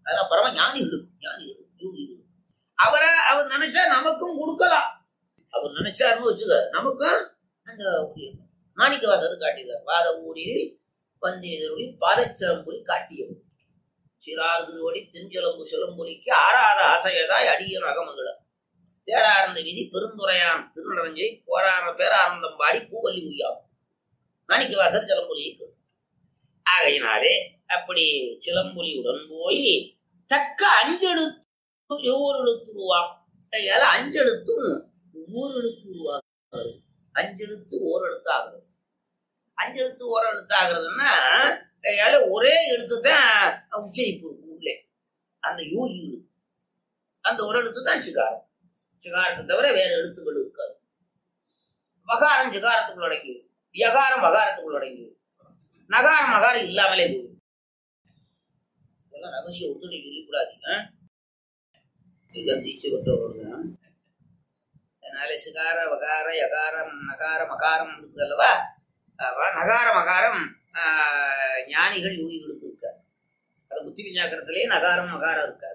அதெல்லாம் பரம ஞானிகளுக்கு ஞானிகளுக்கு யோகிகளுக்கு அவரை அவர் நினைச்சா நமக்கும் கொடுக்கலாம் அவர் நினைச்சாருன்னு வச்சுக்க நமக்கும் அந்த மாணிக்க வாசகர் காட்டினார் வாத ஊரில் வந்தினொழி பாதச்சிலம்புலி காட்டியவர் சிறார் திருவடி தெஞ்சலம்பு சிலம்புலிக்கு ஆறாத ஆசையதாய் அடியன் அகமகள பேரானந்த விதி பெருந்துரையான் திருநரஞ்சை போரான பேரானந்தம் பாடி பூவல்லி உய்யாம் மாணிக்க வாசகர் சிலம்புலியை கேட்டார். ஆகையினாலே அப்படி சிலம்புலியுடன் போய் தக்க அஞ்செழுத்து ஒவ்வொரு எழுத்து உருவாம் அதனால அஞ்செழுத்தும் ஒவ்வொரு எழுத்து உருவாகிறது அஞ்செழுத்து ஓர் எழுத்து ஆகிறது அஞ்செழுத்து ஓர் எழுத்து ஆகுறதுன்னா அதனால ஒரே எழுத்து தான் உச்சரிப்பு இருக்கும் உள்ளே அந்த யோகி எழுத்து அந்த ஒரு எழுத்து தான் சிகாரம் சிகாரத்தை தவிர வேற எழுத்துக்கள் இருக்காது வகாரம் சிகாரத்துக்குள் அடங்கி யகாரம் வகாரத்துக்குள் அடங்கி நகாரம் மகாரம் இல்லாமலே போயிடும் இதெல்லாம் ரகசிய உறுதுணை சொல்லிக்கூடாது ஆ? இதெல்லாம் தீச்சு கொண்டவர்கள் அதனால சிகார வகார யகாரம் நகார மகாரம் இருக்கு அல்லவா அப்ப நகார மகாரம் ஆஹ், ஞானிகள் யோகிகளுக்கு இருக்காது அது புத்தி விஞ்ஞாக்கரத்திலேயே நகாரம் மகாரம் இருக்காது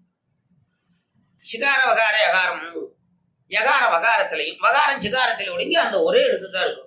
சிகார வகார யகாரம் இருக்கும். யகார வகாரத்திலையும் வகாரம் சிகாரத்தில் ஒடுங்கி அந்த ஒரே எழுத்து தான் இருக்கும்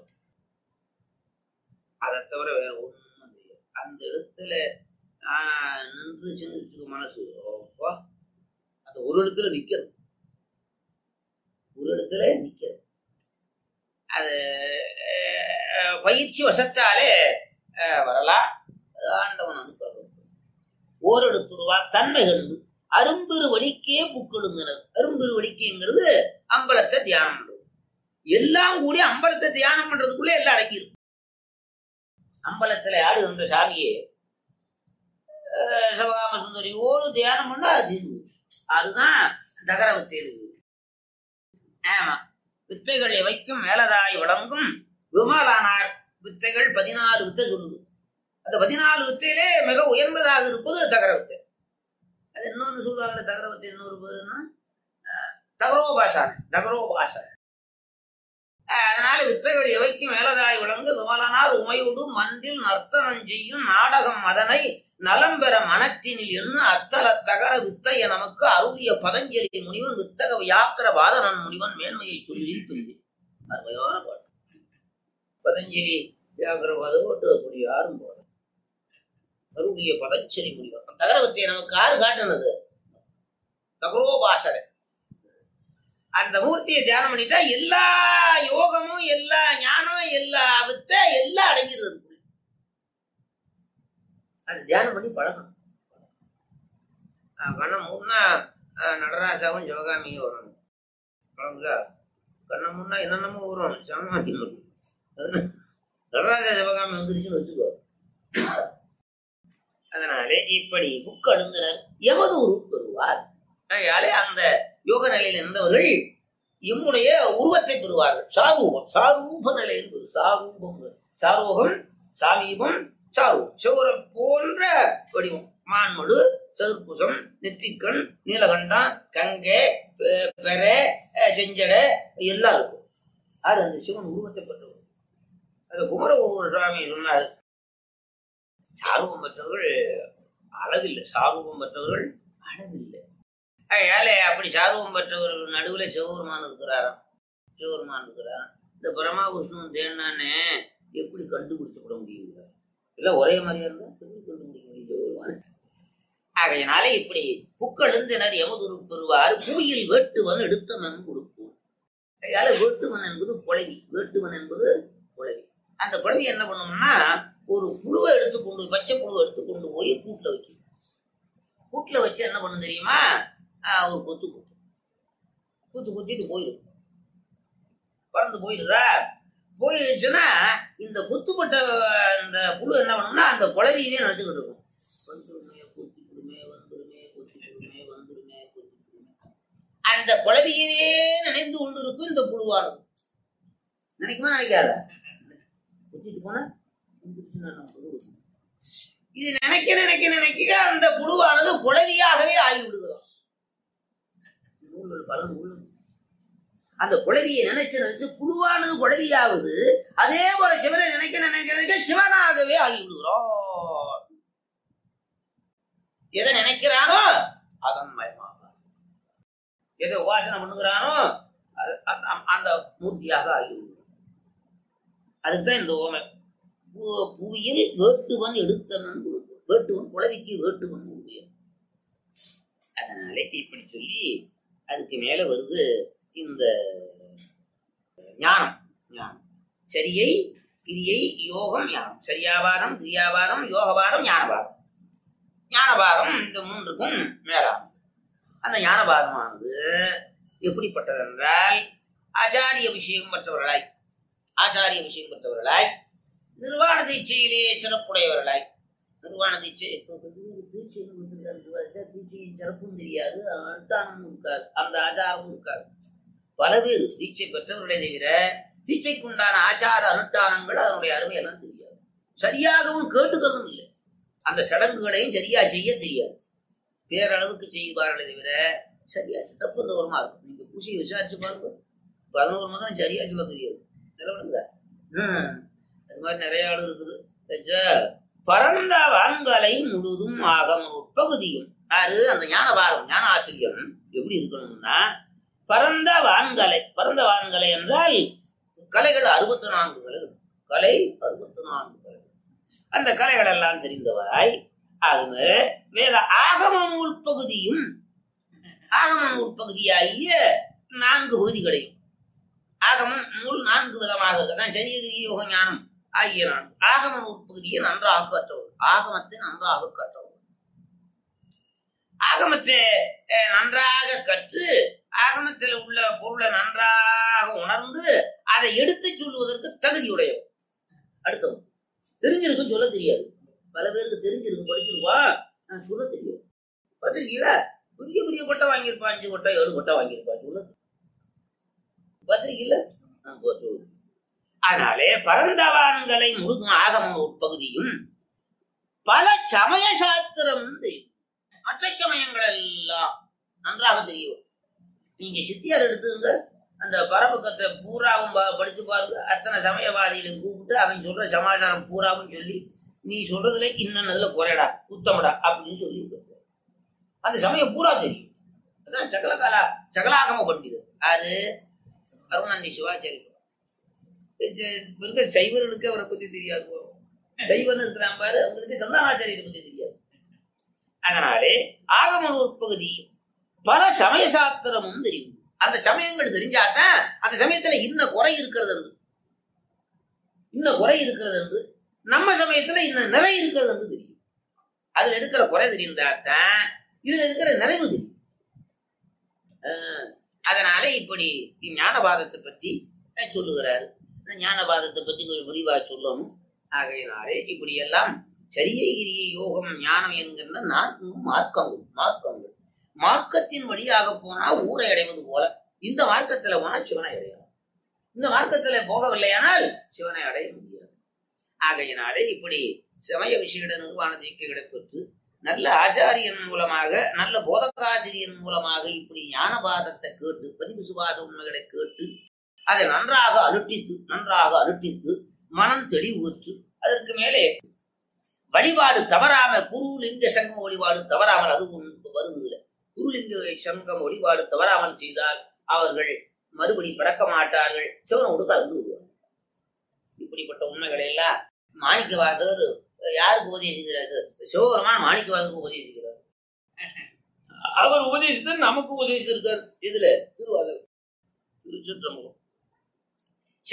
அதை தவிர வேற ஒண்ணும் இல்லை அந்த எழுத்துல ஆஹ், நின்று சின்ன மனசு அப்பா, அந்த ஒரு இடத்துல நிக்கிறது ஒரு இடத்துல நிக்கிறது அது அஹ், பயிற்சி வசத்தாலே அஹ், வரலாம் ஆண்டவன் அனுப்புறது ஓரெடுத்துருவா தன்மை கண்டு அரும்பெரு வழிக்கே புக்கெடுங்கினர் அரும்பெரு வழிக்கைங்கிறது அம்பலத்தை தியானம் பண்றது எல்லாம் கூடி அம்பலத்தை தியானம் பண்றதுக்குள்ள எல்லாம் அடங்கியிருக்கு அம்பலத்துல ஆடுகின்ற சாமியே அஹ், சிவகாம சுந்தரியோடு தியானம் பண்ணா அது தீர்ந்து போச்சு. அதுதான் தகரவத்தேரு ஆமா வித்தைகள் எவைக்கும் மேலதாய் வழங்கும் விமலானார் வித்தைகள் பதினாலு வித்தை சொல்லுது அந்த பதினாலு வித்தையிலே மிக உயர்ந்ததாக இருப்பது தகர வித்தை அது இன்னொன்னு சொல்லுவாங்க தகர வித்தை இன்னொரு பேருன்னா அஹ், தகரோபாஷான தகரோபாஷான அஹ், அதனால வித்தைகள் எவைக்கும் மேலதாய் விளங்கு விமலனார் உமையோடு மன்றில் நர்த்தனம் செய்யும் நாடகம் அதனை நலம் பெற மனத்தினில் என்ன அத்தல தகர வித்தைய நமக்கு அருளிய பதஞ்சலி முனிவன் வித்தக வியாக்கிர வாதனன் முனிவன் மேன்மையை சொல்லி பிரிந்து அருமையான பாட்டு பதஞ்சலி வியாக்கிர வாதம் அப்படி யாரும் போல அருளிய பதஞ்சலி முனிவன் தகர வித்தையை நமக்கு யாரு காட்டுனது தகரோபாசரை அந்த மூர்த்தியை தியானம் பண்ணிட்டா எல்லா யோகமும் எல்லா ஞானம் எல்லா வித்தை எல்லாம் அடங்கிடுது அதுக்குள்ள. அது தியானம் பண்ணி பழகணும் ஆஹ் கண்ணை மூணா நடராஜாவும் சிவகாமியும் வரணும் பழங்குதா கண்ணை மூணா என்னென்னமோ வரும் சமாதி வரும் அது நடராஜா சிவகாமி வந்துருச்சுன்னு வச்சுக்கோ அதனாலே இப்படி புக் அழுந்தினர் எமது உருவு பெறுவார் அதனாலே அந்த யோக நிலையில் இருந்தவர்கள் எம்முடைய உருவத்தை பெறுவார்கள் சாரூபம் சாரூப நிலையில் பெறு சாரூபம் சாரோகம் சாமீபம் சாரு சிவரம் போன்ற வடிவம் மான்மடு சதுர்புசம் நெற்றிக்கண் நீலகண்டம் கங்கை பெ- பெரை அஹ், செஞ்சடை எல்லாம் இருக்கும் அது அந்த சிவன் உருவத்தை பெற்றவர் அது குமர சுவாமி சொன்னார் சாரூபம் பெற்றவர்கள் அளவில்லை சாரூபம் பெற்றவர்கள் அளவில்லை ஏழை அப்படி சாரூபம் பெற்றவர்கள் நடுவில் சிவபெருமான் இருக்கிறாராம் சிவபெருமான் இருக்கிறாராம் இந்த பிரமா விஷ்ணு தேனானே எப்படி கண்டுபிடிச்சு விட முடியுங்க இல்ல ஒரே மாதிரியா இருந்தா எப்படி கண்டுபிடிக்க முடியும் சிவபெருமான் ஆகையினாலே இப்படி புக்கெழுந்தினர் எமதுரு பெறுவார் பூயில் வேட்டுவன் எடுத்தவன் கொடுப்போம் அதனால வேட்டுவன் என்பது குழவி வேட்டுவன் என்பது குழவி அந்த குழவி என்ன பண்ணோம்னா ஒரு புழுவை எடுத்து கொண்டு போய், பச்சை புழுவை எடுத்து கொண்டு போய் கூட்டுல வைக்கும் கூட்டுல வச்சு என்ன பண்ணும் தெரியுமா ஆஹ் ஒரு கொத்து கொத்து குத்து குத்திட்டு போயிடும் பறந்து போயிடுதா போயிடுச்சுன்னா இந்த குத்துப்பட்ட இந்த புழு என்ன பண்ணும்னா அந்த குழவியவே நினைச்சுக்கிட்டு இருக்கும் வந்துருமே கொத்திக்கிடுமே வந்துருமே கொத்திக்கிடுமே வந்துருமே கொத்திக்கிடுமே அந்த குழவியவே நினைந்து கொண்டு இருக்கும் இந்த புழுவானது நினைக்குமா நினைக்காத கொத்திட்டு போனா வந்துருச்சுன்னா நம்ம புழு இது நினைக்க நினைக்க நினைக்க அந்த புழுவானது குழவியாகவே ஆகி விடுகிறோம் நூல்கள் பல நூல்கள் அந்த குழவியை நினைச்சு நினைச்சு புழுவானது குழவியாவது அதே போல சிவனை நினைக்க நினைக்க நினைக்க சிவனாகவே ஆகி விடுகிறோம் எதை நினைக்கிறானோ எதை உபாசனை பண்ணுகிறானோ அது- அந்த- அந்த மூர்த்தியாக ஆகிவிடும் அதுக்குதான் இந்த ஓமை பூ- புவியில் வேட்டுவன் எடுத்தனன் கொடுக்கும் வேட்டுவன் குளவிக்கு வேட்டுவன் உருவியல் அதனாலே இப்படி சொல்லி அதுக்கு மேல வருது இந்த ஞானம் ஞானம் சரியை கிரியை யோகம் ஞானம் சரியாபாரம் கிரியாபாரம் யோகபாரம் ஞானபாரம் ஞானபாகம் இந்த மூன்றுக்கும் மேலாகும் அந்த ஞானபாகமானது எப்படிப்பட்டது என்றால் ஆச்சாரிய விஷயம் பெற்றவர்களாய் ஆச்சாரிய விஷயம் பெற்றவர்களாய் நிர்வாண தீட்சையிலே சிறப்புடையவர்களாய் நிர்வாண தீட்சை இப்போ தீட்சைன்னு கொடுத்துருக்காரு தீட்சையின் சிறப்பும் தெரியாது அனுஷ்டானமும் இருக்காது அந்த ஆச்சாரமும் இருக்காது பல பேர் தீட்சை பெற்றவர்களே தவிர தீட்சைக்குண்டான ஆச்சார அனுஷ்டானங்கள் அதனுடைய அருமை எல்லாம் தெரியாது சரியாகவும் கேட்டுக்கிறதும் இல்லை அந்த சடங்குகளையும் சரியா செய்ய தெரியாது பேரளவுக்கு செய்வார்களே தவிர சரியா தப்பு தோறமா இருக்கும் நீங்க பூசியை விசாரிச்சு பாருங்க பதினோரு மாதம் சரியா சொல்ல தெரியாது நிலவடுங்களா ஹம் அது மாதிரி நிறைய ஆள் இருக்குது சரியா? பரந்த வான்களை முழுதும் ஆகம் உட்பகுதியும் யாரு அந்த ஞானபாரம் ஞான ஆசிரியம் எப்படி இருக்கணும்னா பரந்த வான்கலை பரந்த வான்கலை என்றால் கலைகள் அறுபத்தி நான்கு கலைகள் கலை அறுபத்தி நான்கு கலைகள் அந்த கலைகள் எல்லாம் தெரிந்தவராய் அது வேற ஆகம நூல் பகுதியும் ஆகம நூல் பகுதியாகிய நான்கு பகுதிகளையும் ஆகமம் நூல் நான்கு விதமாக இருக்கு அதான் ஜெயகிரி யோக ஞானம் ஆகிய நான்கு ஆகம நூல் பகுதியை நன்றாக கற்றவர் ஆகமத்தை நன்றாக கற்றவர் ஆகமத்தை அஹ், நன்றாக கற்று ஆகமத்தில் உள்ள பொருளை நன்றாக உணர்ந்து அதை எடுத்து சொல்லுவதற்கு தகுதியுடையவர் அடுத்தவன் தெரிஞ்சிருக்கும் சொல்ல தெரியாது பல பேருக்கு தெரிஞ்சிருக்கும் படிச்சிருப்பான் நான் சொல்ல தெரியும் பார்த்திருக்கீங்களா பெரிய பெரிய கொட்டை வாங்கியிருப்பான் அஞ்சு கொட்டை ஏழு கொட்டை வாங்கியிருப்பான் சொல்ல பார்த்திருக்கீங்களா நான் போ சொல்லு அதனாலே பரந்தவான்களை முழுதும் ஆகம உட்பகுதியும் பல சமய சாஸ்திரம் தெரியும் மற்ற சமயங்கள் எல்லாம் நன்றாக தெரியும் நீங்க சித்தியார் எடுத்துங்க அந்த பரபக்கத்தை பூராவும் பா- படிச்சு பாருங்க அத்தனை சமயவாதிகளையும் கூப்பிட்டு அவன் சொல்ற சமாச்சாரம் பூராவும் சொல்லி நீ சொல்றதுல இன்னதுல குறைடா குத்தமடா அப்படின்னு சொல்லி அந்த சமயம் பூரா தெரியும் அதான் சகலகாலா சகலாகம பண்டிதர் யாரு அருணாந்தி சிவாச்சாரி இருக்க சைவர்களுக்கு அவரை பத்தி தெரியாது சைவன் இருக்கிறான் பாரு அவங்களுக்கு சந்தானாச்சாரியரை பத்தி தெரியாது அதனாலே ஆகம உட்பகுதி பல சமய சாஸ்திரமும் தெரியும் அந்த சமயங்கள் தெரிஞ்சாதான் அந்த சமயத்துல இன்ன குறை இருக்கிறது என்று இன்ன குறை இருக்கிறது என்று நம்ம சமயத்துல இன்ன நிறை இருக்கிறது என்று தெரியும் அதுல இருக்கிற குறை தெரிந்தாதான் இதுல இருக்கிற நிறைவு தெரியும் ஆஹ், அதனால இப்படி ஞானபாதத்தை பத்தி அஹ், சொல்லுகிறாரு இந்த ஞானபாதத்தை பத்தி கொஞ்சம் விரிவா சொல்லணும் ஆகையினாலே இப்படி எல்லாம் சரியை கிரியை யோகம் ஞானம் என்கின்ற நான்கு மார்க்கங்கள் மார்க்கங்கள் மார்க்கத்தின் வழியாக போனா ஊரை அடைவது போல இந்த மார்க்கத்துல போனா சிவனை அடையலாம் இந்த மார்க்கத்துல போகவில்லையானால் சிவனை அடைய முடியாது ஆகையினாலே இப்படி சமய விஷயிட நிர்வாண தீக்கைகளை பெற்று நல்ல ஆச்சாரியன் மூலமாக நல்ல போதகாசிரியன் மூலமாக இப்படி ஞானபாதத்தை கேட்டு பதிவு சுவாச உண்மைகளை கேட்டு அதை நன்றாக அனுட்டித்து நன்றாக அனுட்டித்து மனம் தெளிவுற்று அதற்கு மேலே வழிபாடு தவறாமல் குருலிங்க சங்கம் வழிபாடு தவறாமல் அது ஒன்று வருவதில்லை குருலிங்க சங்கம் வழிபாடு தவறாமல் செய்தால் அவர்கள் மறுபடி பிறக்க மாட்டார்கள் சிவனோடு கலந்து விடுவார்கள் இப்படிப்பட்ட உண்மைகளை எல்லாம் மாணிக்க வாசகர் யாருக்கு உபதேசிக்கிறாரு சிவபெருமான் மாணிக்க வாசகருக்கு உபதேசிக்கிறார் அவர் உபதேசித்து நமக்கு உபதேசித்திருக்கார் இதுல திருவாசகம் திருச்சிற்றம்பலம்